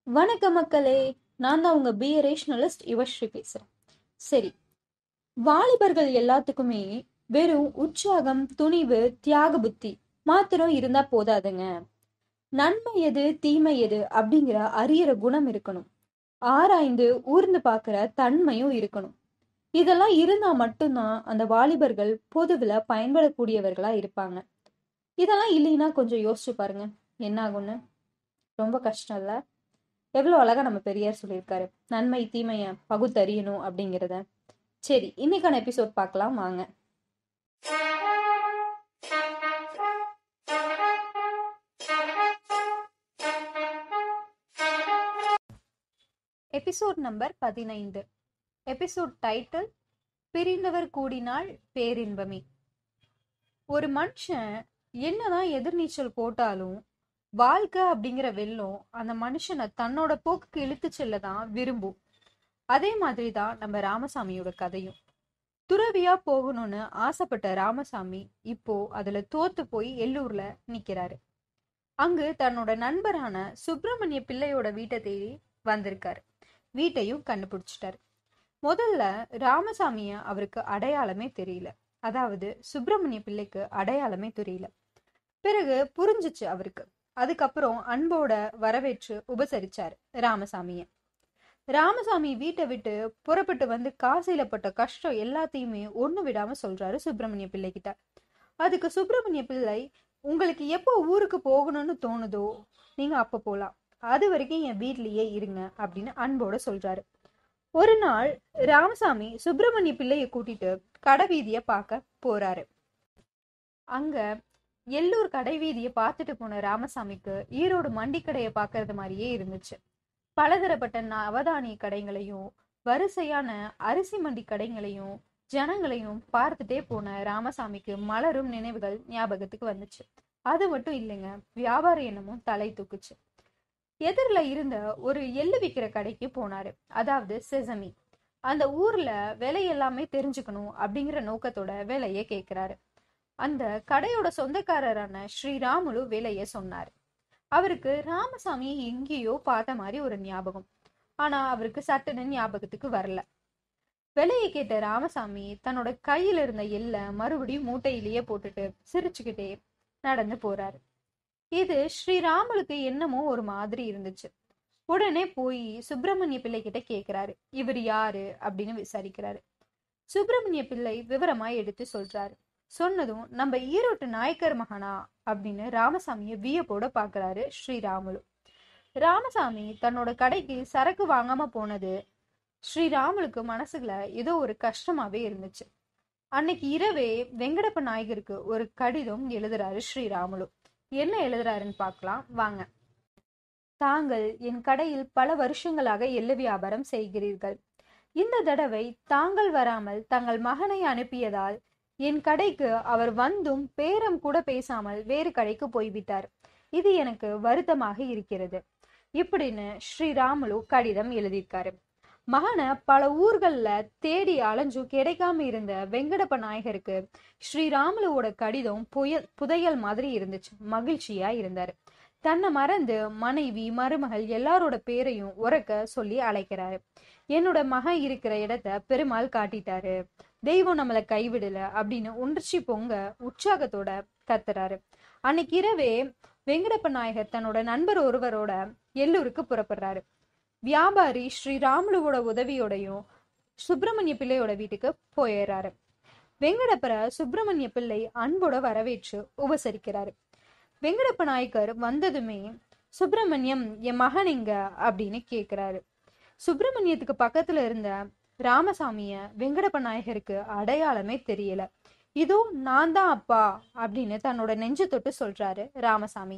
வணக்க மக்களே நான் தான் உங்க பிஏ ரேஷனலிஸ்ட் யுவஸ்ரீ பேசுறேன் சரி வாலிபர்கள் எல்லாத்துக்குமே வெறும் உற்சாகம் துணிவு தியாக புத்தி மாத்திரம் இருந்தா போதாதுங்க நன்மை எது தீமை எது அப்படிங்கிற அறியிற குணம் இருக்கணும் ஆராய்ந்து ஊர்ந்து பார்க்கிற தன்மையும் இருக்கணும் இதெல்லாம் இருந்தா மட்டும்தான் அந்த வாலிபர்கள் பொதுவில் பயன்படக்கூடியவர்களா இருப்பாங்க இதெல்லாம் இல்லைன்னா கொஞ்சம் யோசிச்சு பாருங்க என்ன ஆகும்னு ரொம்ப கஷ்டம் இல்லை எவ்வளோ அழகா நம்ம பெரியார் சொல்லியிருக்காரு நன்மை தீமையை பகுத்தறியணும் அப்படிங்கிறத சரி இன்னைக்கான எபிசோட் பார்க்கலாம் வாங்க எபிசோட் நம்பர் பதினைந்து எபிசோட் டைட்டில் பிரிந்தவர் கூடினால் பேரின்பமே ஒரு மனுஷன் என்னதான் எதிர்நீச்சல் போட்டாலும் வாழ்க்கை அப்படிங்கிற வெள்ளம் அந்த மனுஷனை தன்னோட போக்குக்கு இழுத்து செல்ல தான் விரும்பும் அதே மாதிரி தான் நம்ம ராமசாமியோட கதையும் துறவியா போகணும்னு ஆசைப்பட்ட ராமசாமி இப்போ அதுல தோத்து போய் எல்லூர்ல நிக்கிறாரு அங்கு தன்னோட நண்பரான சுப்பிரமணிய பிள்ளையோட வீட்டை தேடி வந்திருக்காரு வீட்டையும் கண்டுபிடிச்சிட்டாரு முதல்ல ராமசாமிய அவருக்கு அடையாளமே தெரியல அதாவது சுப்பிரமணிய பிள்ளைக்கு அடையாளமே தெரியல பிறகு புரிஞ்சிச்சு அவருக்கு அதுக்கப்புறம் அன்போட வரவேற்று உபசரிச்சாரு ராமசாமிய ராமசாமி வீட்டை விட்டு புறப்பட்டு வந்து காசில பட்ட கஷ்டம் எல்லாத்தையுமே ஒண்ணு விடாம சொல்றாரு சுப்பிரமணிய பிள்ளை கிட்ட அதுக்கு சுப்பிரமணிய பிள்ளை உங்களுக்கு எப்போ ஊருக்கு போகணும்னு தோணுதோ நீங்க அப்ப போலாம் அது வரைக்கும் என் வீட்லயே இருங்க அப்படின்னு அன்போட சொல்றாரு ஒரு நாள் ராமசாமி சுப்பிரமணிய பிள்ளைய கூட்டிட்டு கடைவீதிய பார்க்க போறாரு அங்க எல்லூர் கடை வீதியை பார்த்துட்டு போன ராமசாமிக்கு ஈரோடு மண்டி கடையை பார்க்கறது மாதிரியே இருந்துச்சு பலதரப்பட்ட நவதானிய கடைகளையும் வரிசையான அரிசி மண்டி கடைகளையும் ஜனங்களையும் பார்த்துட்டே போன ராமசாமிக்கு மலரும் நினைவுகள் ஞாபகத்துக்கு வந்துச்சு அது மட்டும் இல்லைங்க வியாபார எண்ணமும் தலை தூக்குச்சு எதிரில் இருந்த ஒரு எள்ளு விற்கிற கடைக்கு போனாரு அதாவது செசமி அந்த ஊர்ல விலை எல்லாமே தெரிஞ்சுக்கணும் அப்படிங்கிற நோக்கத்தோட விலைய கேட்கிறாரு அந்த கடையோட சொந்தக்காரரான ஸ்ரீராமுலு விலைய சொன்னாரு அவருக்கு ராமசாமி எங்கேயோ பார்த்த மாதிரி ஒரு ஞாபகம் ஆனா அவருக்கு சட்டுன்னு ஞாபகத்துக்கு வரல விலையை கேட்ட ராமசாமி தன்னோட கையில இருந்த எல்ல மறுபடியும் மூட்டையிலேயே போட்டுட்டு சிரிச்சுக்கிட்டே நடந்து போறாரு இது ஸ்ரீராமலுக்கு என்னமோ ஒரு மாதிரி இருந்துச்சு உடனே போய் சுப்பிரமணிய பிள்ளை கிட்ட கேக்குறாரு இவர் யாரு அப்படின்னு விசாரிக்கிறாரு சுப்பிரமணிய பிள்ளை விவரமா எடுத்து சொல்றாரு சொன்னதும் நம்ம ஈரோட்டு நாயக்கர் மகனா அப்படின்னு ராமசாமிய வியப்போட பாக்குறாரு ஸ்ரீராமுலு ராமசாமி தன்னோட கடைக்கு சரக்கு வாங்காம போனது ஸ்ரீராமுலுக்கு மனசுல ஏதோ ஒரு கஷ்டமாவே இருந்துச்சு அன்னைக்கு இரவே வெங்கடப்ப நாயகருக்கு ஒரு கடிதம் எழுதுறாரு ஸ்ரீராமுலு என்ன எழுதுறாருன்னு பார்க்கலாம் வாங்க தாங்கள் என் கடையில் பல வருஷங்களாக எள்ளு வியாபாரம் செய்கிறீர்கள் இந்த தடவை தாங்கள் வராமல் தங்கள் மகனை அனுப்பியதால் என் கடைக்கு அவர் வந்தும் பேரம் கூட பேசாமல் வேறு கடைக்கு போய்விட்டார் இது எனக்கு வருத்தமாக இருக்கிறது இப்படின்னு ஸ்ரீராமுலு கடிதம் எழுதியிருக்காரு மகனை பல ஊர்கள்ல தேடி அலைஞ்சும் கிடைக்காம இருந்த வெங்கடப்ப நாயகருக்கு ஸ்ரீராமுலுவோட கடிதம் புயல் புதையல் மாதிரி இருந்துச்சு மகிழ்ச்சியா இருந்தாரு தன்னை மறந்து மனைவி மருமகள் எல்லாரோட பேரையும் உறக்க சொல்லி அழைக்கிறாரு என்னோட மகன் இருக்கிற இடத்த பெருமாள் காட்டிட்டாரு தெய்வம் நம்மளை கைவிடல அப்படின்னு உணர்ச்சி பொங்க உற்சாகத்தோட கத்துறாரு அன்னைக்கு இரவே வெங்கடப்ப நாயகர் தன்னோட நண்பர் ஒருவரோட எல்லூருக்கு புறப்படுறாரு வியாபாரி ஸ்ரீராமுலுவோட உதவியோடையும் சுப்பிரமணிய பிள்ளையோட வீட்டுக்கு போயிடுறாரு வெங்கடப்பரை சுப்பிரமணிய பிள்ளை அன்போட வரவேற்று உபசரிக்கிறாரு வெங்கடப்ப நாயக்கர் வந்ததுமே சுப்பிரமணியம் என் மகன் எங்க அப்படின்னு கேக்குறாரு சுப்பிரமணியத்துக்கு பக்கத்துல இருந்த ராமசாமிய வெங்கடப்ப நாயகருக்கு அடையாளமே தெரியல இதோ நான் தான் அப்பா அப்படின்னு தன்னோட நெஞ்சு தொட்டு சொல்றாரு ராமசாமி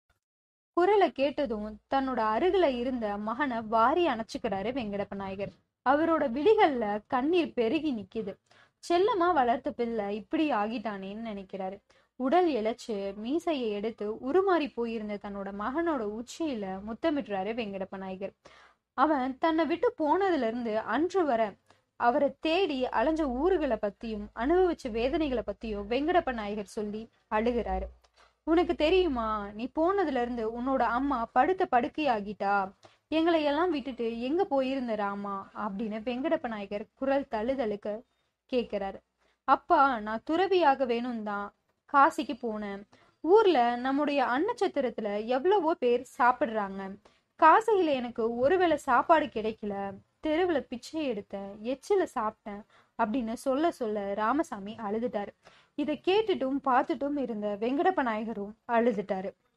குரலை கேட்டதும் தன்னோட அருகில இருந்த மகனை வாரி அணைச்சுக்கிறாரு வெங்கடப்ப நாயகர் அவரோட விழிகள்ல கண்ணீர் பெருகி நிக்குது செல்லமா வளர்த்த பிள்ளை இப்படி ஆகிட்டானேன்னு நினைக்கிறாரு உடல் இழைச்சு மீசையை எடுத்து உருமாறி போயிருந்த தன்னோட மகனோட உச்சியில முத்தமிடுறாரு வெங்கடப்ப நாயகர் அவன் தன்னை விட்டு போனதுல இருந்து அன்று வர அவரை தேடி அலைஞ்ச ஊர்களை பத்தியும் அனுபவிச்ச வேதனைகளை பத்தியும் வெங்கடப்ப நாயகர் சொல்லி அழுகிறாரு உனக்கு தெரியுமா நீ போனதுல இருந்து உன்னோட அம்மா படுத்த படுக்கையாகிட்டா எங்களை எல்லாம் விட்டுட்டு எங்க போயிருந்த ராமா அப்படின்னு வெங்கடப்ப நாயகர் குரல் தழுதழுக்க கேக்குறாரு அப்பா நான் துறவியாக வேணும் தான் காசிக்கு போனேன் ஊர்ல நம்முடைய அன்னச்சத்திரத்துல எவ்வளவோ பேர் சாப்பிடுறாங்க காசியில எனக்கு ஒருவேளை சாப்பாடு கிடைக்கல தெருவுல பிச்சை எடுத்தேன் எச்சில சாப்பிட்டேன் அப்படின்னு சொல்ல சொல்ல ராமசாமி அழுதுட்டாரு இதை கேட்டுட்டும் பார்த்துட்டும் இருந்த வெங்கடப்ப நாயகரும் அழுதுட்டாரு